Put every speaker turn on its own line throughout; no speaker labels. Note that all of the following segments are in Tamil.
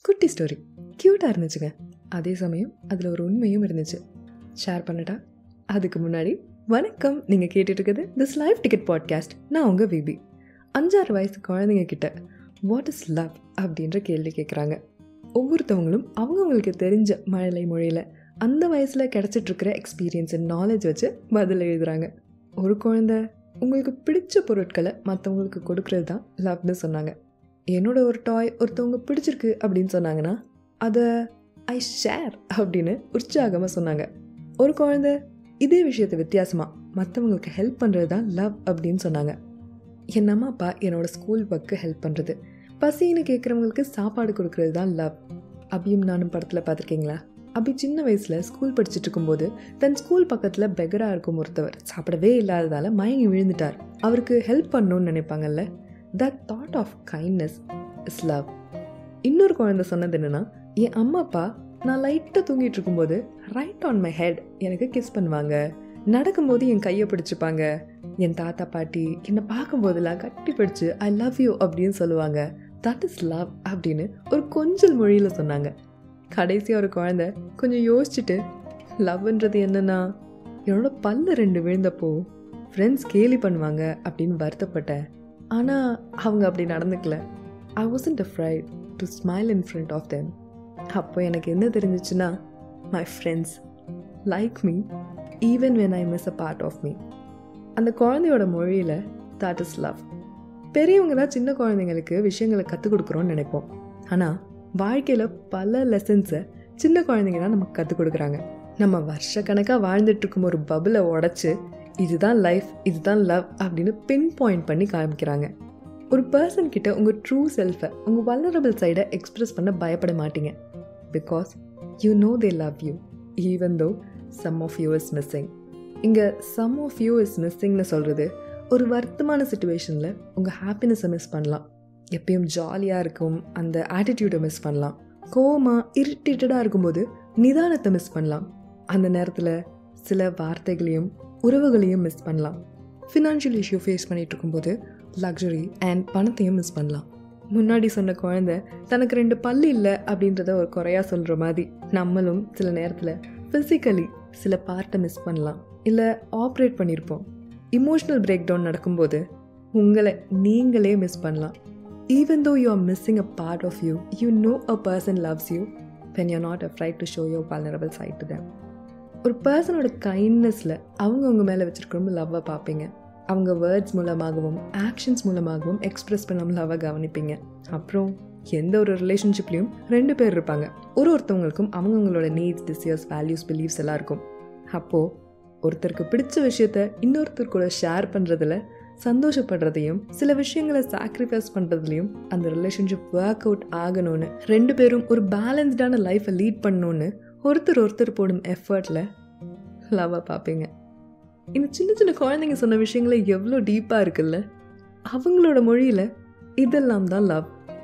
குட்டி ஸ்டோரி க்யூட்டாக இருந்துச்சுங்க அதே சமயம் அதில் ஒரு உண்மையும் இருந்துச்சு ஷேர் பண்ணட்டா அதுக்கு முன்னாடி வணக்கம் நீங்கள் கேட்டுட்டு இருக்குது திஸ் லைஃப் டிக்கெட் பாட்காஸ்ட் நான் உங்கள் விபி அஞ்சாறு வயசு குழந்தைங்க கிட்ட வாட் இஸ் லவ் அப்படின்ற கேள்வி கேட்குறாங்க ஒவ்வொருத்தவங்களும் அவங்கவுங்களுக்கு தெரிஞ்ச மழலை மொழியில் அந்த வயசில் கிடச்சிட்ருக்கிற எக்ஸ்பீரியன்ஸ் அண்ட் நாலேஜ் வச்சு பதில் எழுதுகிறாங்க ஒரு குழந்த உங்களுக்கு பிடிச்ச பொருட்களை மற்றவங்களுக்கு கொடுக்கறது தான் லவ்னு சொன்னாங்க என்னோட ஒரு டாய் ஒருத்தவங்க பிடிச்சிருக்கு அப்படின்னு சொன்னாங்கன்னா அதை ஐ ஷேர் அப்படின்னு உற்சாகமாக சொன்னாங்க ஒரு குழந்த இதே விஷயத்தை வித்தியாசமாக மற்றவங்களுக்கு ஹெல்ப் பண்ணுறது தான் லவ் அப்படின்னு சொன்னாங்க என் அம்மா அப்பா என்னோட ஸ்கூல் ஒர்க்கு ஹெல்ப் பண்ணுறது பசின்னு கேட்குறவங்களுக்கு சாப்பாடு கொடுக்கறது தான் லவ் அபியும் நானும் படத்தில் பார்த்துருக்கீங்களா அபி சின்ன வயசில் ஸ்கூல் படிச்சுட்டு இருக்கும்போது தன் ஸ்கூல் பக்கத்தில் பெகராக இருக்கும் ஒருத்தவர் சாப்பிடவே இல்லாததால் மயங்கி விழுந்துட்டார் அவருக்கு ஹெல்ப் பண்ணணும்னு நினைப்பாங்கல்ல that thought of kindness is love இன்னொரு குழந்தை சொன்னது என்னென்னா என் அம்மா அப்பா நான் லைட்டாக தூங்கிட்டு இருக்கும்போது ரைட் ஆன் மை ஹெட் எனக்கு கிஸ் பண்ணுவாங்க நடக்கும்போது என் கையை பிடிச்சிப்பாங்க என் தாத்தா பாட்டி என்னை பார்க்கும்போதெல்லாம் கட்டி பிடிச்சி ஐ லவ் யூ அப்படின்னு சொல்லுவாங்க தட் இஸ் லவ் அப்படின்னு ஒரு கொஞ்சல் மொழியில் சொன்னாங்க கடைசியாக ஒரு குழந்த கொஞ்சம் யோசிச்சுட்டு லவ்ன்றது என்னன்னா என்னோட பல்ல ரெண்டு விழுந்தப்போ ஃப்ரெண்ட்ஸ் கேலி பண்ணுவாங்க அப்படின்னு வருத்தப்பட்டேன் ஆனால் அவங்க அப்படி நடந்துக்கல I wasn't afraid to smile in front of them அப்போ எனக்கு என்ன தெரிஞ்சிச்சுன்னா my friends like me even when I miss a part of me அந்த குழந்தையோட மொழியில் தட் இஸ் லவ் பெரியவங்க தான் சின்ன குழந்தைங்களுக்கு விஷயங்களை கற்றுக் கொடுக்குறோன்னு நினைப்போம் ஆனால் வாழ்க்கையில் பல லெசன்ஸை சின்ன குழந்தைங்க தான் நமக்கு கற்றுக் கொடுக்குறாங்க நம்ம வருஷக்கணக்காக வாழ்ந்துட்டு இருக்கும் ஒரு பபுளை உடச்சி இதுதான் லைஃப் இதுதான் லவ் அப்படின்னு பின் பாயிண்ட் பண்ணி காமிக்கிறாங்க ஒரு பர்சன் கிட்ட உங்கள் ட்ரூ செல்ஃபை உங்கள் வல்லரபிள் சைடை எக்ஸ்ப்ரெஸ் பண்ண பயப்பட மாட்டீங்க because you know they love you even though some of you is missing இங்கே சம் ஆஃப் யூ இஸ் மிஸ்ஸிங்னு சொல்கிறது ஒரு வருத்தமான சுச்சுவேஷனில் உங்கள் ஹாப்பினஸை மிஸ் பண்ணலாம் எப்பயும் ஜாலியாக இருக்கும் அந்த ஆட்டிடியூடை மிஸ் பண்ணலாம் கோவமாக இரிட்டேட்டடாக இருக்கும்போது நிதானத்தை மிஸ் பண்ணலாம் அந்த நேரத்தில் சில வார்த்தைகளையும் உறவுகளையும் மிஸ் பண்ணலாம் ஃபினான்ஷியல் இஷ்யூ ஃபேஸ் பண்ணிகிட்டு இருக்கும்போது லக்ஸரி அண்ட் பணத்தையும் மிஸ் பண்ணலாம் முன்னாடி சொன்ன குழந்த தனக்கு ரெண்டு பல்லு இல்லை அப்படின்றத ஒரு குறையாக சொல்கிற மாதிரி நம்மளும் சில நேரத்தில் ஃபிசிக்கலி சில பார்ட்டை மிஸ் பண்ணலாம் இல்லை ஆப்ரேட் பண்ணியிருப்போம் இமோஷ்னல் பிரேக் டவுன் நடக்கும்போது உங்களை நீங்களே மிஸ் பண்ணலாம் even though you are missing a part of you you know a person loves you when you not a to show your vulnerable side to them ஒரு பர்சனோட கைண்ட்னஸில் அவங்க அவங்க மேலே வச்சுருக்கணும் லவ்வை பார்ப்பீங்க அவங்க வேர்ட்ஸ் மூலமாகவும் ஆக்ஷன்ஸ் மூலமாகவும் எக்ஸ்ப்ரெஸ் பண்ணாமல் லவ்வை கவனிப்பீங்க அப்புறம் எந்த ஒரு ரிலேஷன்ஷிப்லேயும் ரெண்டு பேர் இருப்பாங்க ஒரு ஒருத்தவங்களுக்கும் அவங்கவுங்களோட நீட்ஸ் டிசியர்ஸ் வேல்யூஸ் பிலீவ்ஸ் எல்லாம் இருக்கும் அப்போது ஒருத்தருக்கு பிடிச்ச விஷயத்த இன்னொருத்தர் கூட ஷேர் பண்ணுறதுல சந்தோஷப்படுறதையும் சில விஷயங்களை சாக்ரிஃபைஸ் பண்ணுறதுலையும் அந்த ரிலேஷன்ஷிப் ஒர்க் அவுட் ஆகணும்னு ரெண்டு பேரும் ஒரு பேலன்ஸ்டான லைஃப்பை லீட் பண்ணணுன்னு ஒருத்தர் ஒருத்தர் போடும் எஃபர்ட்டில் லவ்வாக பார்ப்பீங்க இந்த சின்ன சின்ன குழந்தைங்க சொன்ன விஷயங்கள எவ்வளோ டீப்பாக இருக்குல்ல அவங்களோட மொழியில் இதெல்லாம் தான் லவ்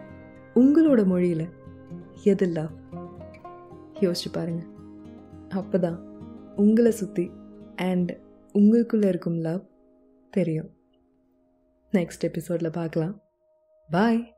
உங்களோட மொழியில் எது லவ் யோசிச்சு பாருங்க அப்போ தான் உங்களை சுற்றி அண்ட் உங்களுக்குள்ளே இருக்கும் லவ் தெரியும் நெக்ஸ்ட் எபிசோடில் பார்க்கலாம் பாய்